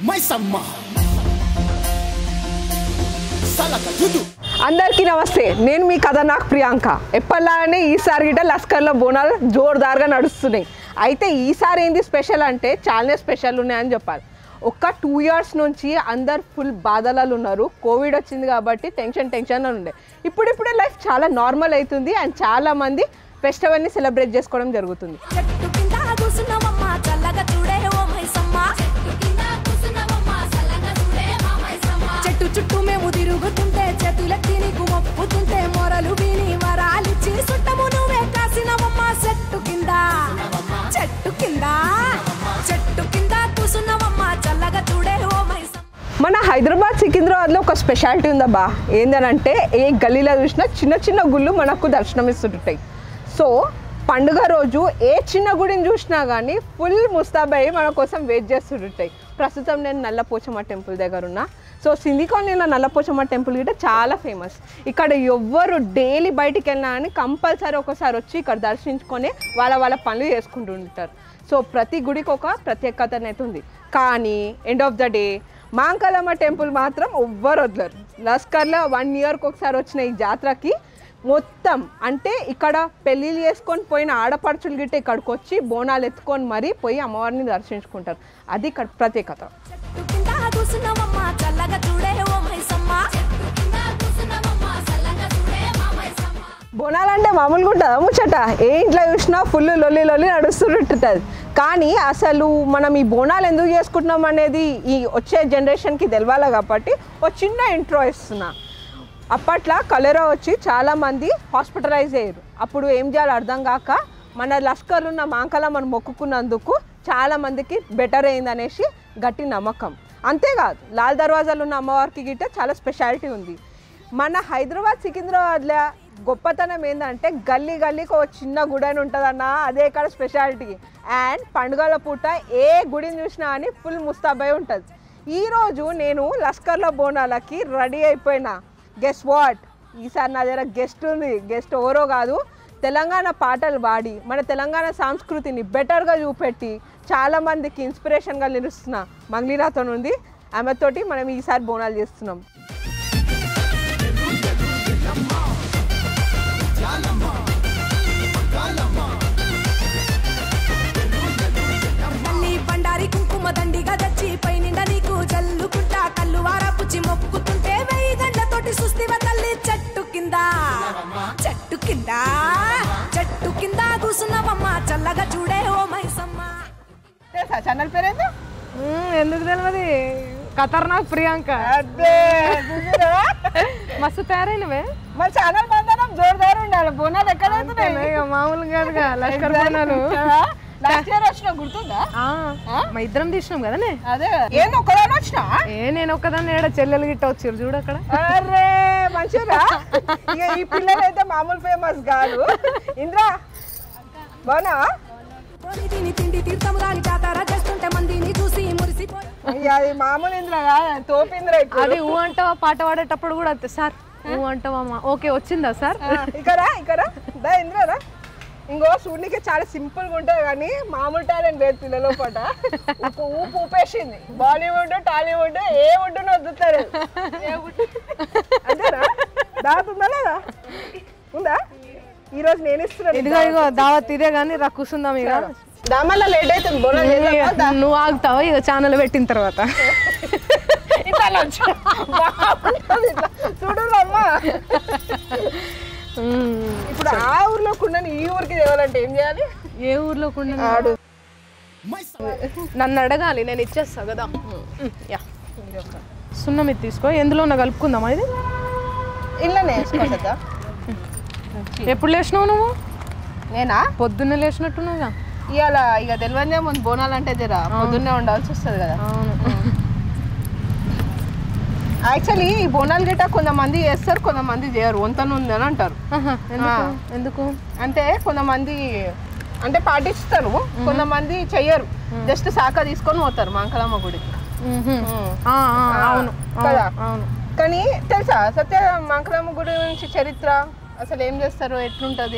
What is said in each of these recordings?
మైసమ్మ సలక దుదు అందరికీ నమస్తే నేను మీ కథ నాకు ప్రియాంక ఎప్పటిలాగానే ఈసారి గిట్ట లస్కర్లో బోనాలు జోరుదారుగా నడుస్తున్నాయి అయితే ఈసారి ఏంది స్పెషల్ అంటే చాలానే స్పెషల్ ఉన్నాయని చెప్పాలి ఒక్క టూ ఇయర్స్ నుంచి అందరు ఫుల్ బాధలలో ఉన్నారు కోవిడ్ వచ్చింది కాబట్టి టెన్షన్ టెన్షన్ అని ఉండే ఇప్పుడిప్పుడే లైఫ్ చాలా నార్మల్ అవుతుంది అండ్ చాలా మంది ఫెస్టివల్ని సెలబ్రేట్ చేసుకోవడం జరుగుతుంది చెట్టు కింద కూసున్నావమ్మా చల్లగా చూడే ఓ మైసమ్మ చెట్టు చుట్టూ మేము తిరుగుతుంటే చేతులెత్తి నీకు మొప్పుతుంటే మొరలు విని వరాలిచ్చి సుట్టము నువ్వే కాసినవమ్మా చెట్టు కింద చెట్టు కింద చెట్టు కింద కూసున్నావమ్మా చల్లగా చూడే ఓ మైసమ్మ మన హైదరాబాద్ సికింద్రాబాద్లో ఒక స్పెషాలిటీ ఉందబ్బా ఏందనంటే ఏ గల్లీలో చూసినా చిన్న చిన్న గుళ్ళు మనకు దర్శనమిస్తుంటాయి సో పండుగ రోజు ఏ చిన్న గుడిని చూసినా కానీ ఫుల్ ముస్తాబయ్యి మన కోసం వెయిట్ చేస్తుంటాయి ప్రస్తుతం నేను నల్లపోచమ్మ టెంపుల్ దగ్గర ఉన్నా సో సింధికాలనీలో నల్లపోచమ్మ టెంపుల్ గిట్ట చాలా ఫేమస్ ఇక్కడ ఎవ్వరు డైలీ బయటికి వెళ్ళినా కానీ కంపల్సరీ ఒకసారి వచ్చి ఇక్కడ దర్శించుకొని వాళ్ళ వాళ్ళ పనులు చేసుకుంటూ ఉంటారు సో ప్రతి గుడికి ఒక ప్రత్యేకత అనేది ఉంది కానీ end of the day Mankalamma temple మాత్రం ఎవ్వరు వదలరు లస్కర్లో వన్ ఇయర్కి ఒకసారి వచ్చిన ఈ జాతరకి మొత్తం అంటే ఇక్కడ పెళ్ళిళ్ళు చేసుకొని పోయిన ఆడపడుచులు గిట్ట ఇక్కడికి వచ్చి బోనాలు ఎత్తుకొని మరీ పోయి అమ్మవారిని దర్శించుకుంటారు అది ఇక్కడ ప్రత్యేకత చెట్టు కింద కూసున్నావమ్మా చల్లగా చూడే ఓ మైసమ్మ బోనాలంటే మామూలుగా ఉంటుందా ముచ్చట ఏ ఇంట్లో చూసినా ఫుల్ లొల్లి లొల్లి నడుస్తుంటుంది కానీ అసలు మనం ఈ బోనాలు ఎందుకు చేసుకుంటున్నాం అనేది ఈ వచ్చే జనరేషన్కి తెలవాలి కాబట్టి ఒక చిన్న ఇంట్రో ఇస్తున్నా అప్పట్లో కలరా వచ్చి చాలామంది హాస్పిటలైజ్ అయ్యారు అప్పుడు ఏం చేయాలో అర్థం కాక మన లష్కర్ ఉన్న మాంకల మనం మొక్కుకున్నందుకు చాలామందికి బెటర్ అయిందనేసి గట్టి నమ్మకం అంతేకాదు లాల్ దర్వాజాలు ఉన్న అమ్మవారికి గిట్ట చాలా స్పెషాలిటీ ఉంది మన హైదరాబాద్ సికింద్రాబాద్లో గొప్పతనం ఏంటంటే గల్లీ గల్లీకి ఒక చిన్న గుడి అని ఉంటుందన్న అదే ఇక్కడ స్పెషాలిటీ అండ్ పండుగల పూట ఏ గుడిని చూసినా అని ఫుల్ ముస్తాబై ఉంటుంది ఈరోజు నేను లస్కర్ల బోనాలకి రెడీ అయిపోయినా గెస్ట్ వాట్ ఈసారి నా దగ్గర గెస్ట్ ఉంది గెస్ట్ ఎవరో కాదు తెలంగాణ పాటలు పాడి మన తెలంగాణ సంస్కృతిని బెటర్గా చూపెట్టి చాలామందికి ఇన్స్పిరేషన్గా నిలుస్తున్న మంగ్లీనాతో ఉంది ఆమెతోటి మనం ఈసారి బోనాలు చేస్తున్నాం మళ్ళీ బండారి కుంకుమ దండిగా తెచ్చి పై నిండా నీకు జల్లుకుంటా కళ్ళు వారాపుచ్చి మొక్కుతుంటే వెయ్యి గంటతోటి సుస్తివ తల్లి చెట్టు కింద చెట్టు కింద చెట్టు కింద కూసున్నావమ్మ చల్లగా చూడే ఓ మైసమ్మ తెలుసా ఛానల్ పేరేందో ఎందుకు తెలియదు ఖతర్నాక్ ప్రియాంక అదే చూసారా? మస్తు తయారైనవే మరి ఛానల్ బంధనం జోరుదారు ఉండాలి బోనాలు ఎక్కడ అవుతున్నాయి ఇక మామూలు కాదుగా లష్కర్ బోనాలు లాస్ట్ ఇయర్ వచ్చిన గుర్తుందా ఆ, మా ఇద్దరం తీసినాం కదనే అదే ఏం ఒక్కదాని వచ్చినా ఏ నేను ఒక్కదాన్ని ఏడ చెల్లెలు గిట్ట వచ్చారు చూడు అక్కడ అరే మంచిగా ఇక ఈ పిల్లలు అయితే మామూలు ఫేమస్ కాదు ఇంద్రా బానా పోని తిని తిండి తీర్థము దాని జాతర చేస్తుంటే మందిని చూసి మురిసిపోయి ఇక అది మామూలు ఇంద్ర కాదు తోపింద్ర ఎక్కువ అది ఊ అంటావా పాట పాడేటప్పుడు కూడా అంతే సార్ ఊ అంటావా అమ్మా ఓకే వచ్చిందా సార్ ఇకరా ఇకరా దా ఇంద్రరా ఇంకో చూడనికి చాలా సింపుల్ గా ఉంటుంది కానీ మామూలు టాలెంట్ లేదు పిల్లల పాట ఊపు ఊపు ఊపేసింది బాలీవుడ్ టాలీవుడ్ ఏ వుడ్ వద్దుతారు అంతేనా దాతుందా లేదా ఉందా ఈ రోజు నేను ఇస్తున్నాను ఇదిగో ఇగో దావత్ ఇదే కానీ రా కూర్చుందాం ఇక దామల్ల లేట్ అవుతుంది బోనం చేద్దామా? దా. నువ్వు ఆగుతావు ఇక ఛానల్ పెట్టిన తర్వాత ఇట్లా నుంచో. బాగుంటది ఇట్లా. చూడు అమ్మా ఉమ్. ఇప్పుడు ఆ ఊర్లో ఉండని ఈ ఊరికి తేవాలంటే ఏం చేయాలి ఏ ఊర్లో కూడా ఆడు నన్ను అడగాలి నేను ఇచ్చేస్తా కదా ఉమ్, యా సున్నం ఇది తీసుకో ఎందులో ఉన్న కలుపుకుందామా ఇది ఇళ్ళనే వేసుకోవద్దా ఎప్పుడు లేచినావు నువ్వు నేనా పొద్దున్నే లేచినట్టున్నావుగా ఇవాళ ఇక తెలియదే ముందు బోనాలు అంటే జర పొద్దున్నే ఉండాల్సి వస్తుంది కదా అవును యాక్చువల్లీ ఈ బోనాలు గిట్ట కొంతమంది చేస్తారు కొంతమంది చేయరు వంతన ఉంది అని అంటారు ఆహా, ఎందుకు ఎందుకు అంటే కొంతమంది అంటే పాటిస్తారు కొంతమంది చెయ్యరు జస్ట్ శాఖ తీసుకొని పోతారు మాంకలమ్మ గుడికి మ్హూ. ఆ, ఆ, అవును కదా? అవును, అవును కానీ తెలుసా సత్య మాంకలమ్మ గుడి గురించి చరిత్ర అసలు ఏం చేస్తారు ఎట్లుంటది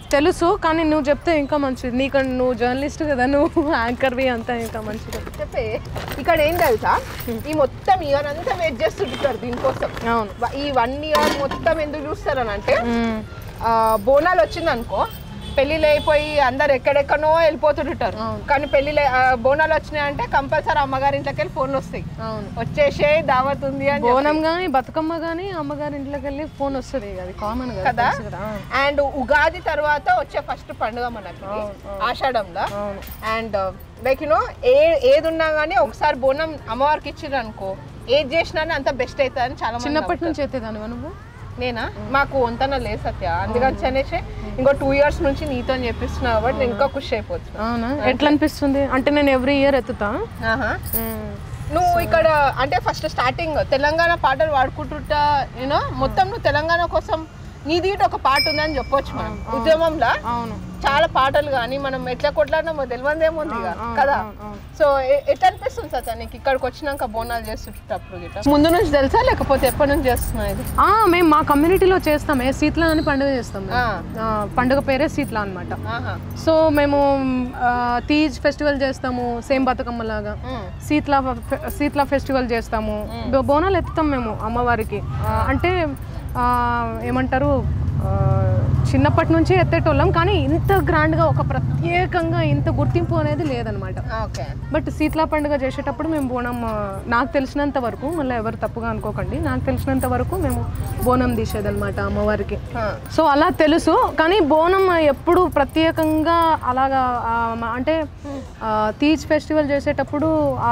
తెలుసు కానీ నువ్వు చెప్తే ఇంకా మంచిది నీకు నువ్వు జర్నలిస్ట్ కదా నువ్వు యాంకర్వి అంతా ఇంకా మంచిది చెప్పే ఇక్కడ ఏం తెలుసా ఈ మొత్తం ఇయర్ అంతా వెయిట్ చేస్తుంటారు దీనికోసం అవును వ- ఈ వన్ ఇయర్ మొత్తం ఎందుకు చూస్తారు అంటే మ్మ్. ఆ, బోనాలు వచ్చిందనుకో పెళ్ళిళ్ళు అయిపోయి అందరు ఎక్కడెక్కడనో వెళ్ళిపోతుంటారు అవును. కానీ పెళ్ళిళ్ళు ఆ, బోనాలు వచ్చినాయంటే కంపల్సరీ అమ్మగారి ఇంట్లోకి వెళ్ళి ఫోన్లు వస్తాయి అవును వచ్చేసే దావత్ ఉంది అని చెప్పి. బోనం కానీ బతుకమ్మ కానీ అమ్మగారి ఇంట్లోకి వెళ్ళి ఫోన్ వస్తుంది అది కామన్ కదా కదా తెలుసు కదా అవును. అండ్ ఉగాది తర్వాత వచ్చే ఫస్ట్ పండుగ మనకి ఆషాఢంలో అవును అండ్ లైక్ యూనో ఏ ఏది ఉన్నా కానీ ఒకసారి బోనం అమ్మవారికి ఇచ్చిండ్రు అనుకో ఏది చేసినా అంత బెస్ట్ అవుతుంది అని చాలా మంది చిన్నప్పటి నుంచి ఎత్తేదానివా నువ్వు నేనా మాకు వంతన లేదు సత్య అందుకని అనేసి ఇంకో టూ ఇయర్స్ నుంచి నీతో చెప్పిస్తున్నా కాబట్టి నేను ఇంకా ఖుషి అయిపోతున్నా అవునా ఎట్లా అనిపిస్తుంది అంటే నేను ఎవ్రీ ఇయర్ ఎత్తుతా ఆహా. నువ్వు ఇక్కడ అంటే ఫస్ట్ స్టార్టింగ్ తెలంగాణ పాటలు పాడుకుంటుంటా యూనో మొత్తం నువ్వు తెలంగాణ కోసం నీది ఇటు ఒక పాట ఉందని చెప్పొచ్చు మనం ఉద్యమంలో అవును చాలా పాటలు కానీ మనం ఎట్లా కొట్లాడినామో తెలియదేముంది ఇక కదా సో ఎ- ఎట్లా అనిపిస్తుంది సత్య నీకు ఇక్కడికి వచ్చినాక బోనాలు చేస్తుంటప్పుడు గిట్ట ముందు నుంచి తెలుసా లేకపోతే ఎప్పటి నుంచి చేస్తున్నా ఇది ఆ, మేము మా కమ్యూనిటీలో చేస్తామే శీతల అని పండుగ చేస్తాం మేము. ఆ. ఆ, పండుగ పేరే శీతల అనమాట ఆహా సో మేము ఆ, తీజ్ ఫెస్టివల్ చేస్తాము సేమ్ బతుకమ్మ లాగా మ్మ్. శీతల ఫె- శీతల ఫెస్టివల్ చేస్తాము బో- బోనాలు ఎత్తుతాం మేము అమ్మవారికి ఆ, అంటే ఆ, ఏమంటారు ఆ, చిన్నప్పటి నుంచి ఎత్తేటోళ్ళం కానీ ఇంత గ్రాండ్గా ఒక ప్రత్యేకంగా ఇంత గుర్తింపు అనేది లేదనమాట ఓకే బట్ శీతలా పండుగ చేసేటప్పుడు మేము బోనం ఆ, నాకు తెలిసినంత వరకు మళ్ళీ ఎవరు తప్పుగా అనుకోకండి నాకు తెలిసినంత వరకు మేము బోనం తీసేదన్నమాట అమ్మవారికి సో అలా తెలుసు కానీ బోనం ఎప్పుడు ప్రత్యేకంగా అలాగా ఆ, మ- అంటే ఆ, తీజ్ ఫెస్టివల్ చేసేటప్పుడు ఆ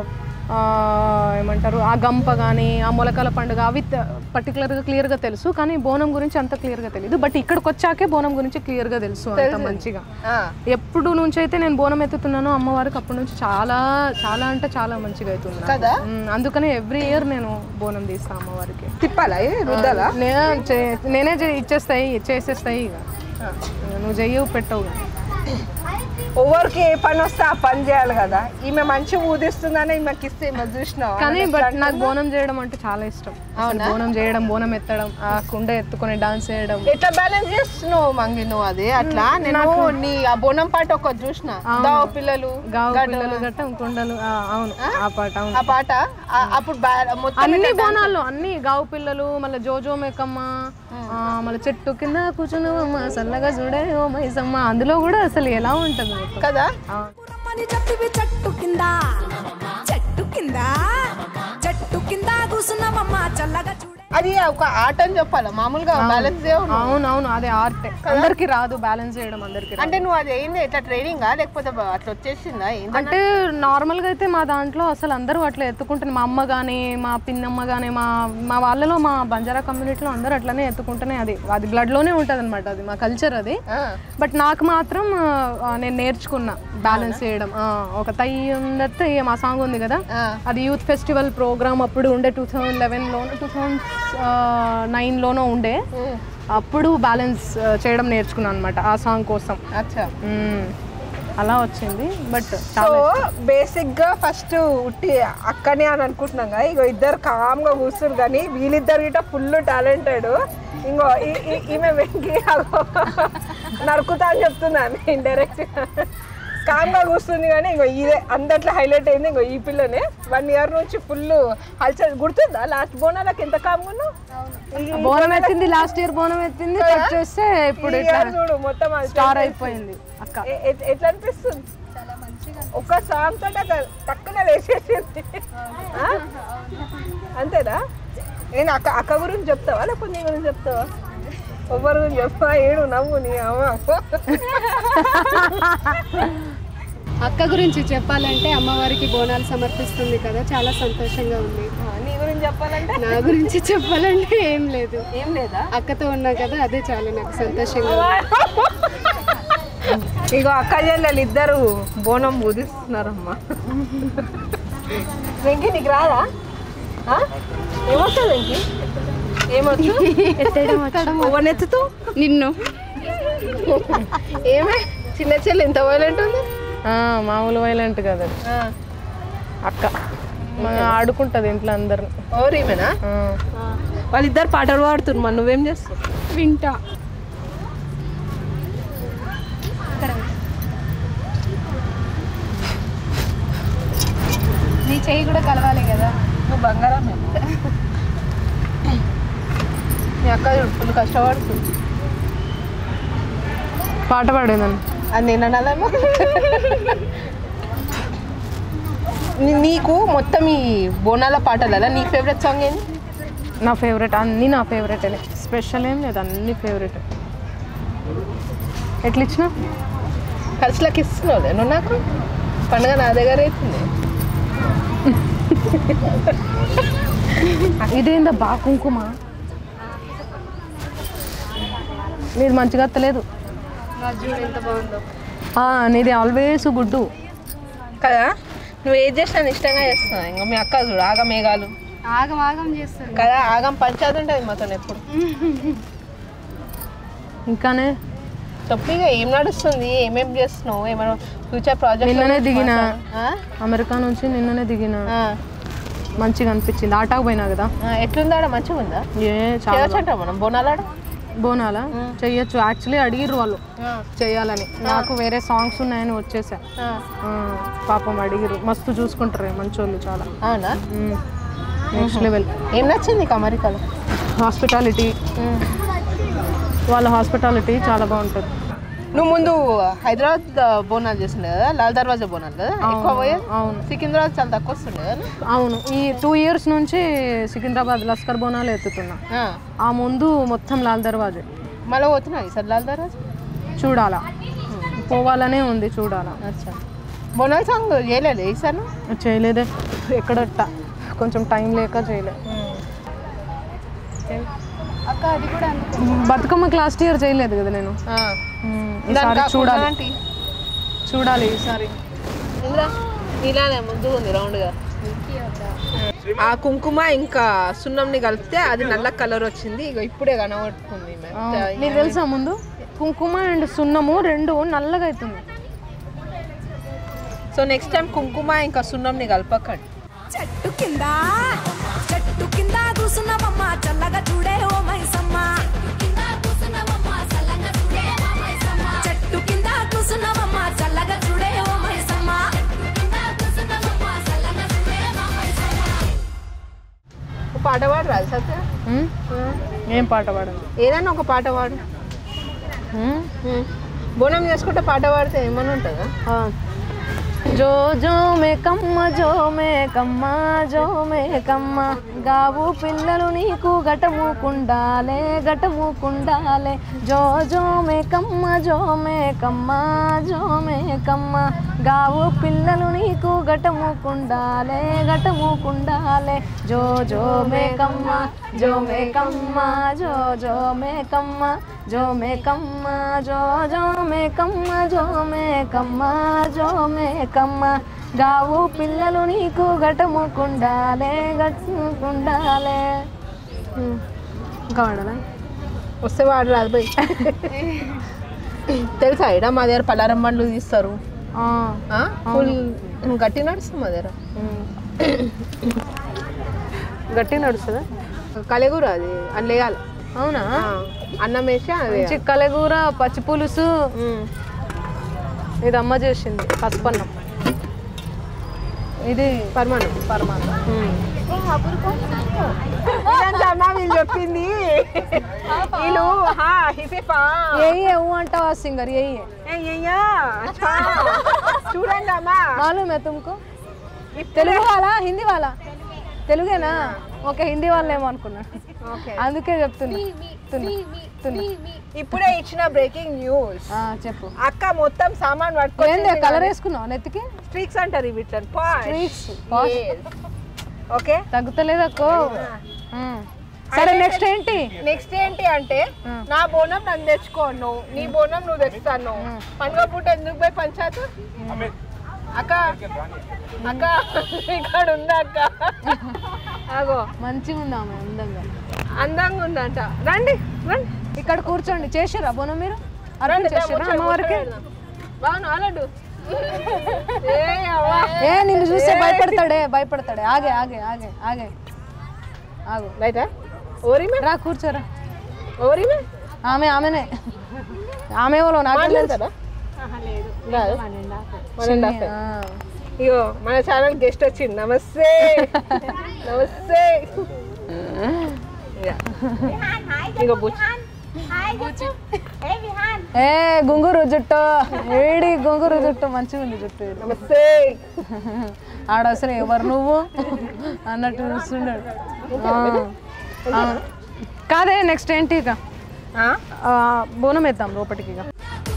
ఆ, ఏమంటారు ఆ గంప కానీ ఆ మొలకల పండుగ అవి త- పర్టికులర్గా క్లియర్గా తెలుసు కానీ బోనం గురించి అంత క్లియర్గా తెలియదు బట్ ఇక్కడికి వచ్చాకే బోనం గురించి క్లియర్గా తెలుసు అంత మంచిగా ఎప్పుడు నుంచి అయితే నేను బోనం ఎత్తుతున్నానో అమ్మవారికి అప్పటి నుంచి చాలా చాలా అంటే చాలా మంచిగా అవుతుంది నాకు. కదా? మ్, అందుకనే ఎవ్రీ ఇయర్ నేను బోనం తీస్తాను అమ్మవారికి తిప్పాలా ఇది రుద్దాలా నేనే చే- నేనే చే- ఇచ్చేస్తాయి చేసేస్తాయి ఇక నువ్వు చెయ్యవు పెట్టవు ఇక. ఎవరికి ఏ పని వస్తే ఆ పని చేయాలి కదా ఈమె మంచిగా ఊదిస్తుందని ఈమెకి ఇస్తే ఈమె చూసినావా కానీ బట్ నాకు బోనం చేయడం అంటే చాలా ఇష్టం అసలు బోనం చేయడం బోనం ఎత్తడం ఆ కుండ ఎత్తుకొని డాన్స్ చేయడం ఎట్లా బ్యాలెన్స్ చేస్తున్నావు మంగి నువ్వు అది అట్లా నేను నీ ఆ బోనం పాట ఒక చూసిన దావ పిల్లలు గావు పిల్లలు గట్ట కుండలు ఆ, అవును ఆ పాట అవును ఆ పాట ఆ- అప్పుడు బ్యా- మొత్తం అన్ని బోనాలు అన్ని గావు పిల్లలు మళ్ళీ జోజో మేకమ్మ ఆ, మళ్ళీ చెట్టు కింద కూర్చున్నావమ్మ సల్లగా చూడే ఓ మైసమ్మ అందులో కూడా అసలు ఎలా ఉంటుంది మొత్తం కదా ఆ. రమ్మని చెప్పివి చెట్టు కింద చెట్టు కింద చెట్టు కింద కూసున్నావమ్మ చల్లగా చూడే అది ఒక ఆట అని చెప్పాలా మామూలుగా బ్యాలెన్స్ చేయవు అవును అవును అదే ఆర్ట్ అందరికి రాదు బ్యాలెన్స్ చేయడం అందరికి రాదు అంటే నువ్వు అది ఏంది ఎట్లా ట్రైనింగా లేకపోతే బ- అట్లా వచ్చేసిందా ఏంది అంటే నార్మల్గా అయితే మా దాంట్లో అసలు అందరూ అట్లా ఎత్తుకుంటారు మా అమ్మ కానీ మా పిన్నమ్మ కానీ మా మా వాళ్ళలో మా బంజారా కమ్యూనిటీలో అందరూ అట్లనే ఎత్తుకుంటూనే అది అది బ్లడ్లోనే ఉంటుంది అనమాట అది మా కల్చర్ అది ఆ. బట్ నాకు మాత్రం ఆ, నేను నేర్చుకున్నా బ్యాలెన్స్ చేయడం ఆ, ఒక తయ్యి ఉందత్త మా సాంగ్ ఉంది కదా ఆ. అది యూత్ ఫెస్టివల్ ప్రోగ్రామ్ అప్పుడు ఉండే టూ థౌజండ్ లెవెన్లో టూ థౌజండ్ నైన్లోనో ఉండే అప్పుడు బ్యాలెన్స్ చేయడం నేర్చుకున్నాను అనమాట ఆ సాంగ్ కోసం అచ్చా మ్మ్. అలా వచ్చింది బట్ సో బేసిక్ గా ఫస్ట్ ఉట్టి అక్కనే అని అనుకుంటున్నాం కదా ఇగో ఇద్దరు కామ్ గా కూర్చురు కానీ వీళ్ళిద్దరు గిట్ట ఫుల్ టాలెంటెడ్ ఇంకో ఈ- ఈ- ఈమె వెంకి అగో నరుకుతా అని చెప్తున్నాను ఇండైరెక్ట్ కామ్ గా కూర్చుంది కానీ ఇంకో ఇదే అందట్లో హైలైట్ అయింది ఇంకో ఈ పిల్లనే వన్ ఇయర్ నుంచి ఫుల్ హల్చల్ గుర్తుందా లాస్ట్ బోనాలకు ఎంత కామ్ ఉన్నావు ఈ- బోనం ఎత్తింది లాస్ట్ ఇయర్ బోనం ఎత్తింది కట్ చేస్తే ఇప్పుడు ఈ ఇట్లా year చూడు మొత్తం అది స్టార్ అయిపోయింది అక్క ఎ- ఎ- ఎట్లా అనిపిస్తుంది ఒక సాంగ్ తోటి అక్కడ టక్కున వేసేసింది ఆ? అంతేనా నేను అక్క అక్క గురించి చెప్తావా లేకపోతే నీ గురించి చెప్తావా ఎవరి గురించి చెప్తావా ఏడు నవ్వు నీ అమ్మ అక్క గురించి చెప్పాలంటే అమ్మవారికి బోనాలు సమర్పిస్తుంది కదా చాలా సంతోషంగా ఉంది నీ గురించి చెప్పాలంటే నా గురించి చెప్పాలంటే ఏం లేదు ఏం లేదా అక్కతో ఉన్నా కదా అదే చాలా నాకు సంతోషంగా ఉంది ఇగో అక్క చెల్లెలు ఇద్దరు బోనం బుధిస్తున్నారమ్మా వెంకి నీకు రాదా ఆ? ఏమొస్తుంది వెంకి ఏమొచ్చు ఎవరినెత్తుతూ నిన్ను ఏమే చిన్న చెల్లి ఎంత వైలెంట్ ఉంది ఆ, మామూలు వైలెంట్ కదా అది. అక్క మన ఆడుకుంటది ఇంట్లో అందరు ఓరీమేనా వాళ్ళిద్దరు పాటలు పాడుతున్నారు మరి నువ్వేం చేస్తావు వింటా చెయ్యి కూడా కలవాలి కదా నువ్వు బంగారం మీ అక్క చూడు ఫుల్ కష్టపడుతుంది పాట పాడేదాన్ని అది నేను అనాలేమో నీ- నీకు మొత్తం ఈ బోనాల పాటలలో నీ ఫేవరెట్ సాంగ్ ఏంది నా ఫేవరెట్ అన్నీ నా ఫేవరెట్ స్పెషల్ ఏం లేదు అన్ని ఫేవరెట్ ఎట్లా ఇచ్చిన ఖర్చులకు ఇస్తున్నావు నువ్వు నాకు పండుగ నా దగ్గర అవుతుంది ఇదేందా బా కుంకుమ నీది మంచిగా అత్తలేదు నా చూడు ఎంత బాగుందో ఆ, నీది ఆల్వేస్ గుడ్డు కదా నువ్వు ఏది చేసినా ఇష్టంగా చేస్తున్నావు ఇంకా మీ అక్క చూడు ఆగ మేఘాలు ఆగం ఆగం చేస్తారు కదా ఆగం పంచాయతీ ఉంటుంది మాతో ఎప్పుడు ఇంకానే చెప్పిగా ఏం నడుస్తుంది ఏమేం చేస్తున్నావు ఏమైనా ఫ్యూచర్ ప్రాజెక్ట్ నిన్ననే దిగిన అమెరికా నుంచి నిన్ననే దిగిన మంచిగా అనిపించింది ఆటాకు పోయినా కదా ఎట్లుందా ఆడ మంచిగా ఉందా ఏ చాలా చేయొచ్చంట మనం బోనాలాడ బోనాలా చెయ్యొచ్చు యాక్చువల్లీ అడిగిర్రు వాళ్ళు చేయాలని నాకు వేరే సాంగ్స్ ఉన్నాయని వచ్చేసా ఆ, పాపం అడిగిరు మస్తు చూసుకుంటారు మంచోళ్ళు చాలా అవునా నెక్స్ట్ లెవెల్ ఏం నచ్చింది నీకు అమెరికాలో హాస్పిటాలిటీ వాళ్ళ హాస్పిటాలిటీ చాలా బాగుంటుంది నువ్వు ముందు హైదరాబాద్ బోనాలు చేస్తుండే కదా లాల్ దర్వాజా బోనాలు కదా ఎక్కువ పోయేది అవును సికింద్రాబాద్ చాలా తక్కువ వస్తుండే కదా అవును ఈ టూ ఇయర్స్ నుంచి సికింద్రాబాద్ లస్కర్ బోనాలు ఎత్తుతున్నా ఆ. ఆ ముందు మొత్తం లాల్ దర్వాజే మళ్ళీ పోతున్నావు ఈసారి లాల్ దర్వాజా చూడాలా పోవాలనే ఉంది చూడాలా అచ్చా బోనాల్ సాంగ్ చేయలేదు ఈసారి చేయలేదే ఎక్కడ ట- కొంచెం టైం లేక చేయలే అక్క అది కూడా అందుకో బతుకమ్మకి లాస్ట్ ఇయర్ చేయలేదు కదా నేను మ్మ్. ఈసారి చూడాలి చూడాలి ఈసారి ఇంద్రా ఇలానే ముందు ఉంది రౌండ్గా ఆ కుంకుమ ఇంకా సున్నంని కలిపితే అది నల్ల కలర్ వచ్చింది ఇక ఇప్పుడే కనబడుతుంది నీకు తెలుసా ముందు కుంకుమ అండ్ సున్నము రెండు నల్లగా అవుతుంది సో నెక్స్ట్ టైం కుంకుమ ఇంకా సున్నంని కలపకండి చెట్టు కింద చెట్టు కింద కూసున్నవమ్మ చల్లగా చూడే ఓ మైసమ్మ చెట్టు కింద కూసున్నవమ్మ చల్లగా చూడే ఓ మైసమ్మ ఒక పాట పాడు రాదు సత్య మ్మ్? ఏం పాట పాడండి ఏదైనా ఒక పాట పాడు మ్మ్? బోనం చేసుకుంటే పాట పాడితే ఏమని ఉంటుందా ఆ. జో జో మే కమ్మ జో మే కమ్మ జో మే కమ్మ గావు పిల్లలు నీకు గటము కుండాలే గటము కుండాలే జో జో మే కమ్మ జో మే కమ్మ జో మే కమ్మ గావు పిల్లలు నీకు గటము కుండాలే గటము కుండాలే జో జో మే కమ్మ జో మే కమ్మ జో జో మే కమ్మ జో మే కమ్మ జో జో మే కమ్మ జో మే కమ్మ జో మే కమ్మ గావు పిల్లలు నీకు గటము కుండాలే గట్టుకుండాలే ఇంకా వాడాలా వస్తే వాడు రాదు పోయి తెలుసా ఇడ మా దగ్గర పలారం బండ్లు తీస్తారు ఆ, ఫుల్ గట్టి నడుస్తుంది మా దగ్గర గట్టి నడుస్తుందా కలెగూర అది అందులో వేయాలి అవునా అన్నం వేసి అది వేయాలి. చిక్కలగూర పచ్చి పులుసు ఉమ్. ఇది అమ్మ చేసింది పసుపన్నం ఇది పరమాణం పరమాన్నం ఇదంతా అమ్మా వీళ్ళు చెప్పింది వీళ్ళు హా హిఫిఫా ఏ ఏ ఊ అంటావా సింగర్ ఏ ఏ ఏ, అయ్యా అచ్చా. చూడండి అమ్మా मालूम है तुमको తెలుగు వాళ్ళ హిందీ వాళ్ళ తెలుగేనా ఓకే హిందీ వాళ్ళేమో అనుకున్నా ఓకే అందుకే చెప్తున్నా తున్నా, తున్నా. ఇప్పుడే ఇచ్చిన బ్రేకింగ్ న్యూస్ ఆ, చెప్పు అక్క మొత్తం సామాన్ ఏంది పట్టుకొని కలర్ వేసుకున్నావు నెత్తికి స్ట్రీక్స్ అంటారు వీటిని Streaks. Posh. ఓకే తగ్గుతలేదక్కో ఉమ్. సరే నెక్స్ట్ ఏంటి నెక్స్ట్ ఏంటి అంటే నా బోనం నన్ను తెచ్చుకోను నీ బోనం నువ్వు తెస్తాను పండుగ పూట ఎందుకు పోయి పంచాయత్ అక్క అక్క ఇక్కడ ఉందా అక్క అగో మంచిగా ఉంది ఆమె అందంగా అందంగా ఉందంట రండి రండి ఇక్కడ కూర్చోండి చేసిరా బోనం మీరు అర్పణ రండి చేసిరా అమ్మవారికి బాగున్నా అలాడు ఏ అవ్వ ఏ నిన్ను చూస్తే భయపడతాడే భయపడతాడే ఆగే ఆగే ఆగే ఆగే ఆగు బయట ఓరిమే రా కూర్చోరా ఓరిమే ఆమె ఆమెనే ఆమె ఎవరో నాకు తెలుసు. మాట్లాడతారా రాదు వన్ అండ్ హాఫ్ ఆ. ఇగో మన ఛానల్ గెస్ట్ వచ్చింది నమస్తే నమస్తే ఇక. ఇగో బుచ్చి ఏ గుంగురు జుట్టు ఏడి గుంగురు జుట్టు మంచిగా ఉంది జుట్టు ఈడు. నమస్తే ఆడ అసలు ఎవరు నువ్వు అన్నట్టు చూస్తున్నాడు ఆ. ఆ. కాదే నెక్స్ట్ ఏంటి ఇక ఆ? ఆ, బోనం వేద్దాం లోపలికి ఇక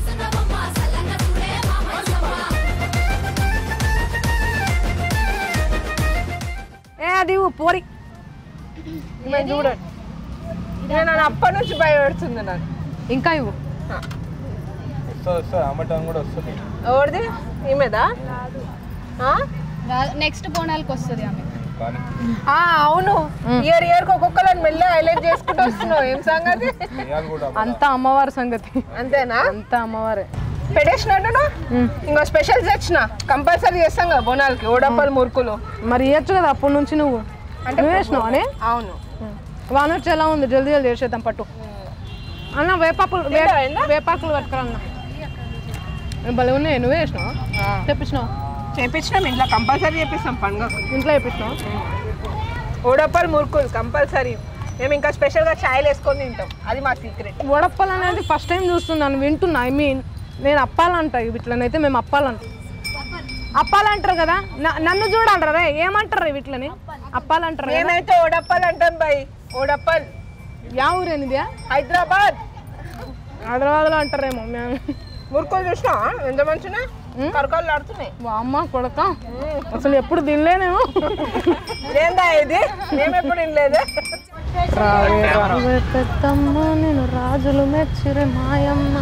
ఏ అది ఇవ్వు, పోరి ఈమె చూడండి నేను నన్ను అప్పటి నుంచి భయపెడుతుంది నాకు ఇంకా ఇవ్వు వస్తుంది వస్తుంది అమ్మటం కూడా వస్తుంది ఎవరిది ఈమెదా ఆ? నెక్స్ట్ బోనాలకు వస్తుంది ఆమె కానీ ఆ, అవును ఇయర్ ఇయర్ ఒక్కొక్కరిని మెల్ల హైలైట్ చేసుకుంటూ వస్తున్నావు ఏం సంగతి చేయాలి కూడా అంతా అమ్మవారి సంగతి అంతేనా అంతా అమ్మవారే పెట్టేసినట్టు ఇంకో స్పెషల్ తెచ్చిన కంపల్సరీ చేస్తాం కదా బోనాలకి ఓడప్పలు మురుకులు మరి ఇవ్వచ్చు కదా అప్పటి నుంచి నువ్వు అంటే నువ్వు వేసినావు అని అవును వాన వచ్చి ఎలా ఉంది జల్దీ జల్దీ చేసేద్దాం పట్టు అన్న వేపాకులు వే- తింటావా ఏందా? వేపాకులు పట్టుకురా అన్న ఏ భలే ఉన్నాయి నువ్వే వేసినావు తెప్పించినావు చేపించినాం ఇంట్లో కంపల్సరీ చేపిస్తాం పండుగ ఇంట్లో వేపించినావు ఓడప్పలు మురుకులు కంపల్సరీ మేము ఇంకా స్పెషల్గా ఛాయలు వేసుకొని తింటాం అది మా సీక్రెట్ వడప్పలు అనేది ఫస్ట్ టైం చూస్తున్నాను వింటున్నా ఐ మీన్ నేను అప్పాలంట వీటిలోనైతే మేము అప్పాలంట అప్పాలంటారు కదా న- నన్ను చూడాలరా రే ఏమంటారు వీటిని అప్పాలంటారు కదా మేమైతే ఓడప్పలు అంటాం బాయ్ ఓడప్పల్ యా ఊరేనిది హైదరాబాద్ హైదరాబాద్లో అంటారేమో మేము మురుకులు చూసినా ఎంత మంచిగా కరకాలు ఆడుతున్నాయి అమ్మ కొడక అసలు ఎప్పుడు తినలేనేమో ఏందా ఇది మేము ఎప్పుడు వినలేదు రావే రావే పెద్దమ్మ నేను రాజులు మెచ్చిరే మాయమ్మ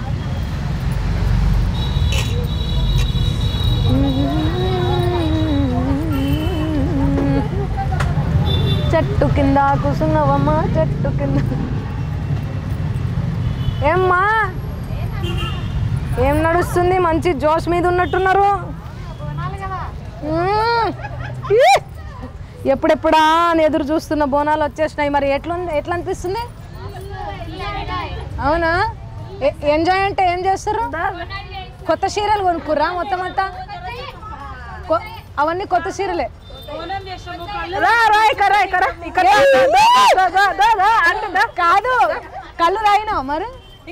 చెట్టు కింద కూసున్నావమ్మ చెట్టు కింద ఏమ్మా ఏం నడుస్తుంది మంచి జోష్ మీద ఉన్నట్టున్నారు మ్మ్. ఈ! ఎప్పుడెప్పుడా అని ఎదురు చూస్తున్న బోనాలు వచ్చేసినాయి మరి ఎట్లా ఎట్లా అనిపిస్తుంది అవునా ఎ- ఎంజాయ్ అంటే ఏం చేస్తారు కొత్త చీరలు కొనుక్కుర్రా మొత్తం అంతా కొ- అవన్నీ కొత్త చీరలే రా రా ఇక్కడ రా, ఇక్కడ రా, ఇక్కడ రా. దా, దా, దా, దా, అంటుందా? కాదు కళ్ళు తాగినావు మరి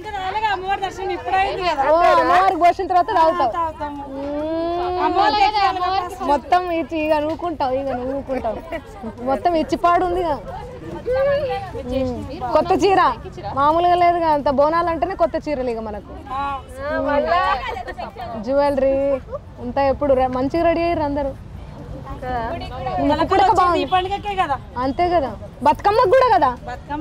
ఓ అమ్మవారికి పోసిన తర్వాత తాగుతావు మ్మ్. మొత్తం ఇచ్చి ఇక నూకుంటావు ఇక నూకుంటావు మొత్తం ఇచ్చిపాడు ఉంది ఇక. మ్మ్. కొత్త చీర మామూలుగా లేదుగా అంత బోనాలు అంటేనే కొత్త చీరలు ఇక మనకు జ్యువెలరీ అంతా ఎప్పుడు రె- మంచిగా రెడీ అయ్యారు అందరూ ముక్కు పుడక బాగుంది. అంతే కదా బతుకమ్మకు కూడా కదా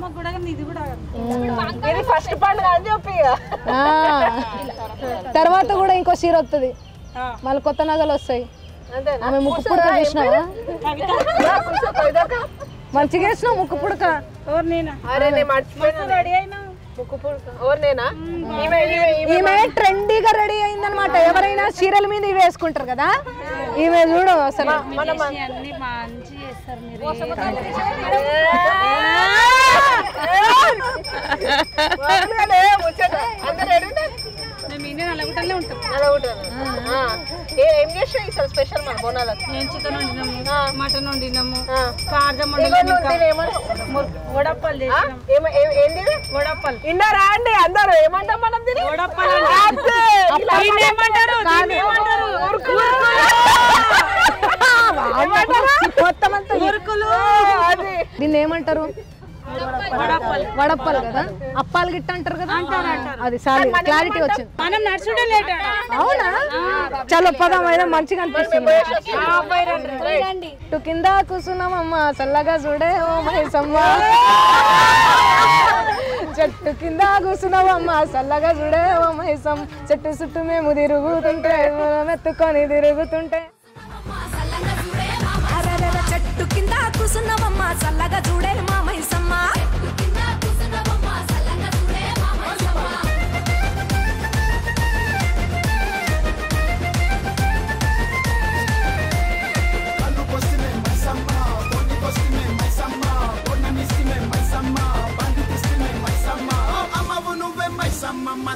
ఇది ఫస్ట్ పండుగ అని చెప్పి ఇక. ఆ. తర్వాత కూడా ఇంకో చీర వస్తుంది మళ్ళీ కొత్త నగలు వస్తాయి అంతేనా? ఆమె ముక్కు పుడక చూసినావా రా, కూర్చో, పోయిదాకా. మంచిగా వేసినావు ముక్కు పుడక అరే నేను మర్చిపోయినా ముక్కు పుడక. ఎవరు నేనా ఈమె ఈమె ఈమె ఈమె ట్రెండీగా రెడీ అయిందనమాట ఎవరైనా చీరల మీద ఇవి వేసుకుంటారు కదా ఈమె చూడు అసలు మన మామూలుగానే ముచ్చట. అందరూ ఏడుంటారు? నల్లగుంటలో. ఆ. ఏ- ఏం చేసావు ఈసారి స్పెషల్ మన బోనాలకు నేను చికెన్ వండినాము మటన్ వండినాము ఆ. కారం ఇదిగో వండినాము నువ్వు తినేమను. వడప్పలు ఆ? చేసినాం ఏమ- ఏ- ఏంది ఇది? వడప్పలు ఇందారా అండి అందరూ ఏమంటాం మనం దీన్ని? వడప్పలు అంతే. ఇలా దీన్ని ఏమంటారు దీన్ని ఏమంటారు మొత్తం అంతా మురుకులు అది దీన్ని ఏమంటారు వడప్పలు కదా అప్పాలు గిట్ట అంటారు కదా అది సారీ క్లారిటీ వచ్చింది మనం నడుచుడే లేట్ అవునా చలో పదం అయినా మంచిగా అనిపిస్తుంది చెట్టు కింద కూసున్నామమ్మ చల్లగా చూడే ఓ మహేసమ్మ చెట్టు కింద కూసున్నామమ్మ చల్లగా చూడే ఓ మహేసం చెట్టు చుట్టూ మేము తిరుగుతుంటే మనం ఎత్తుకొని తిరుగుతుంటే అరెరెరె చెట్టు కింద కూసున్నవమ్మ చల్లగా చూడే మా మైసమ్మ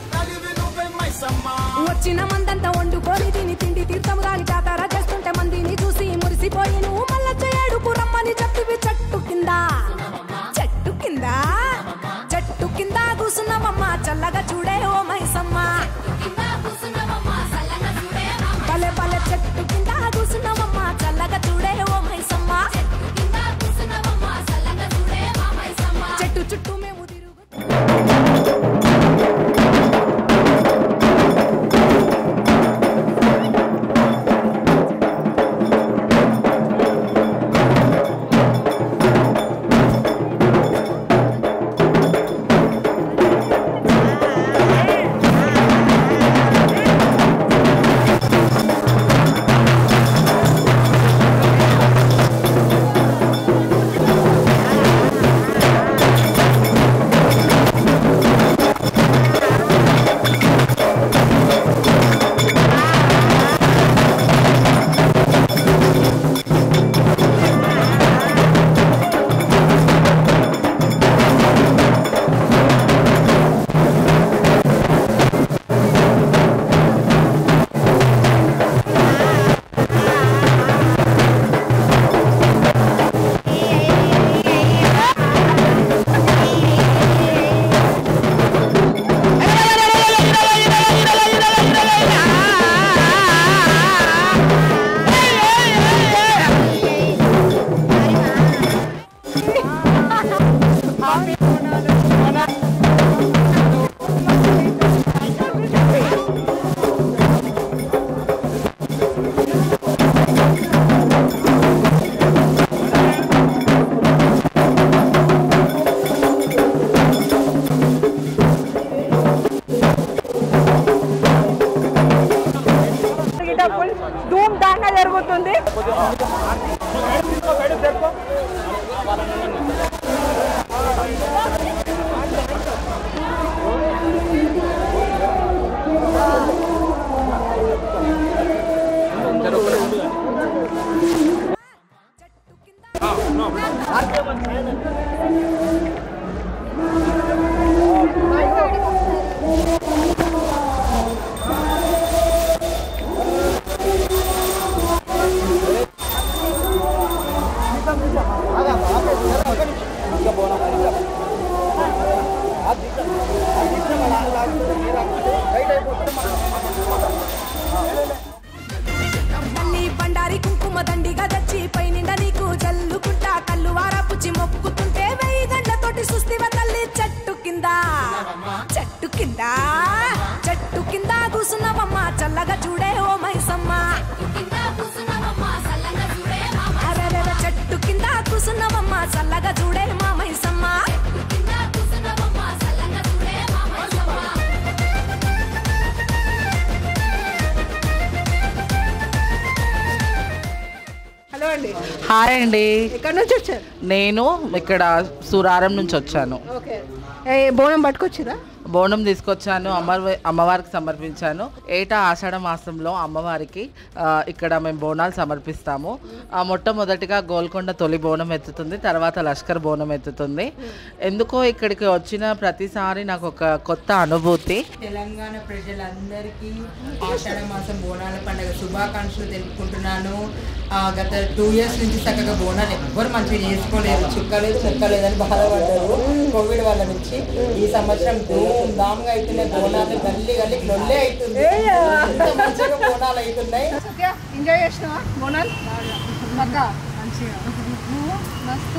వచ్చిన మందంతా వండుకొని తిని తిండి తీర్థము గాని జాతర చేస్తుంటే మందిని అండి హాయ్ అండి ఎక్కడి నుంచి వచ్చారు నేను ఇక్కడ సూరారం నుంచి వచ్చాను ఓకే ఏ బోనం పట్టుకొచ్చిరా బోనం తీసుకొచ్చాను అమ్మవారి అమ్మవారికి సమర్పించాను ఏటా ఆషాఢ మాసంలో అమ్మవారికి ఆ, ఇక్కడ మేము బోనాలు సమర్పిస్తాము ఆ, మొట్టమొదటిగా గోల్కొండ తొలి బోనం ఎత్తుతుంది తర్వాత లష్కర్ బోనం ఎత్తుతుంది ఎందుకో ఇక్కడికి వచ్చిన ప్రతిసారి నాకు ఒక కొత్త అనుభూతి తెలంగాణ ప్రజలందరికీ ఆషాఢ మాసం బోనాల పండుగ శుభాకాంక్షలు తెలుపుకుంటున్నాను ఆ, గత టూ ఇయర్స్ నుంచి చక్కగా బోనాలు ఎవ్వరు మంచిగా చేసుకోలేదు చుక్కలేదు ముక్కలేదు అని బాధపడ్డారు కోవిడ్ వల్ల నుంచి ఈ సంవత్సరం ధూమ్ ధామ్గా అవుతున్నాయి బోనాలు గల్లీ గల్లీ లొల్లే అవుతుంది ఎంత మంచిగా బోనాలు అవుతున్నాయి ఎంజాయ్ చేసినావా బోనాలు బాగా మంచిగా నువ్వు మస్తు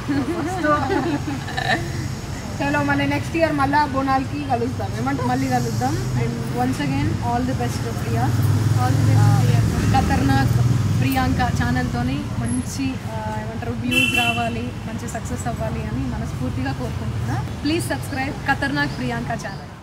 చలో మళ్ళీ నెక్స్ట్ ఇయర్ మళ్ళీ బోనాలకి కలుస్తాం ఏమంటారు మళ్ళీ కలుద్దాం and once again all the best Priya all the best ఖతర్నాక్ ప్రియాంక ఛానల్తోని మంచి ఆ, ఏమంటారు వ్యూస్ రావాలి మంచి సక్సెస్ అవ్వాలి అని మనస్ఫూర్తిగా కోరుకుంటున్నా ప్లీజ్ సబ్స్క్రైబ్ ఖతర్నాక్ ప్రియాంక ఛానల్